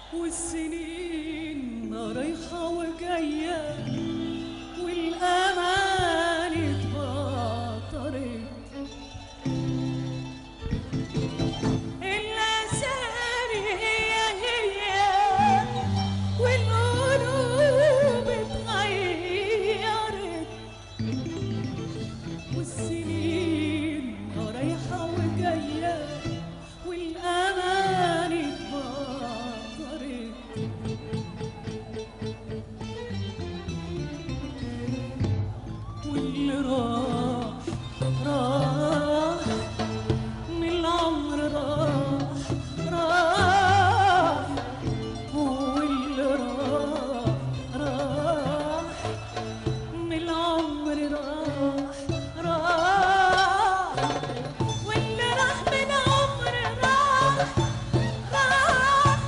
والسنين رايحة وجاية والأمان اتبطرت الأسامي هي هي والقلوب اتغيرت والسنين رايحة وجاية والأمان اتبطرت واللي راح راح من العمر راح راح واللي راح راح من العمر راح راح واللي راح من العمر راح راح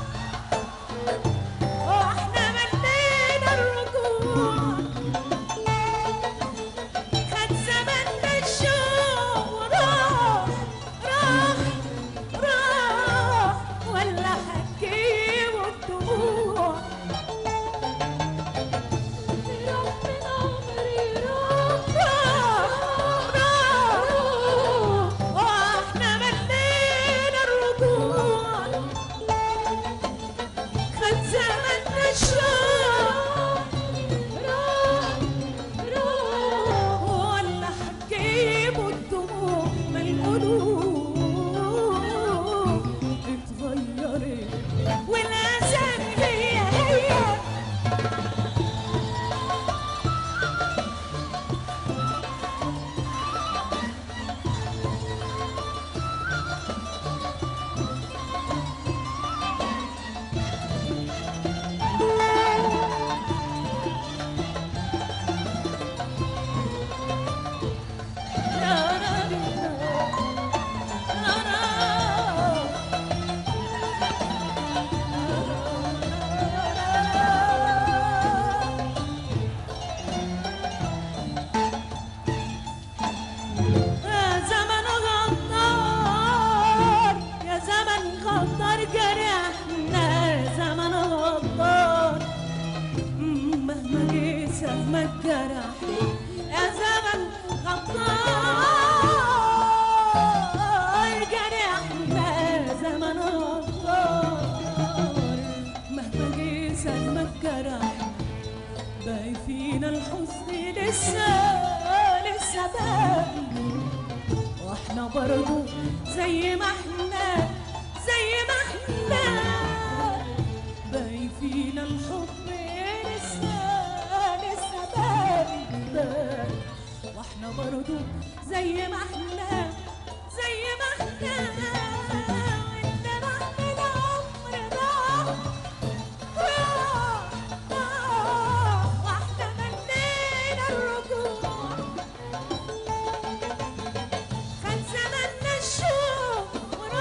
واحنا ملينا الرجوع خد زمن الشوق وراح راح راح ولا هتجيبوا الدموع راح من عمري راح راح راح واحنا ملينا الرجوع خد زمن الشوق راح راح ولا هتجيبوا الدموع من القلوب اتغيرت والأسامي هي هي يا زمن غدار يا زمن غدار جرحنا يا زمن غدار مهما جه سهمك جرح يا زمن غدار جرحنا يا زمن غدار مهما جه سهمك جرح باقي فينا الحزن لسه لسه باقي واحنا برضو زي ما احنا زي ما احنا باقي فينا الحب لسه لسه باقي باقي واحنا برضو زي ما احنا زي ما احنا وانت راح من العمر راح راح راح واحنا ملينا الرجوع خد زمن الشوق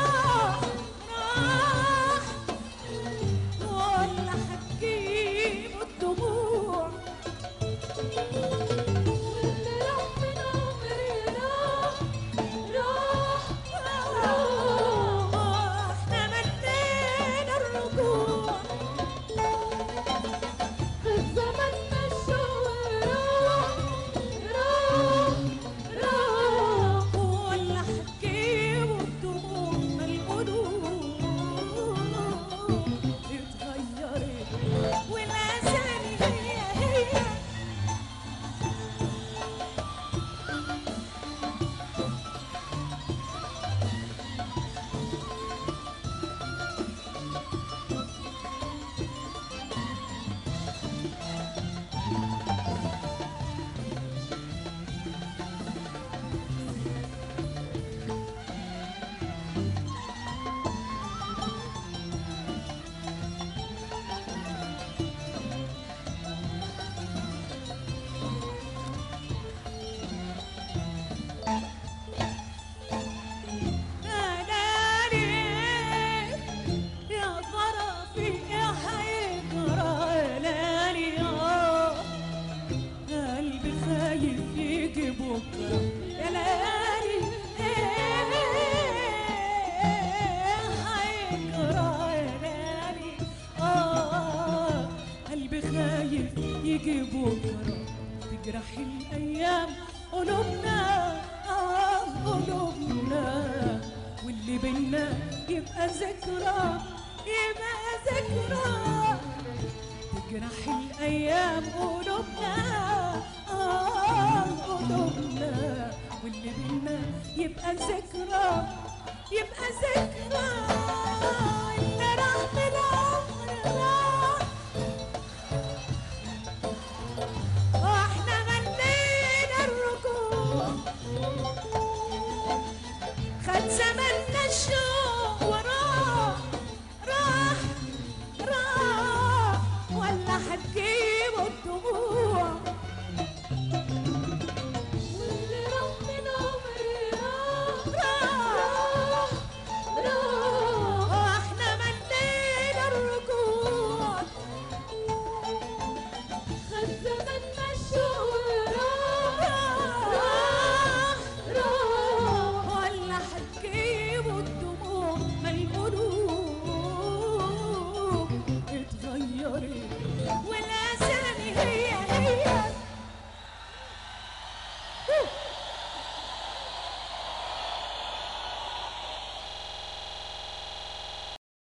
يجي بكرة تجرح الأيام قلوبنا آه قلوبنا واللي بينا يبقى ذكرى يبقى ذكرى تجرح الأيام قلوبنا آه قلوبنا واللي بينا يبقى ذكرى يبقى ذكرى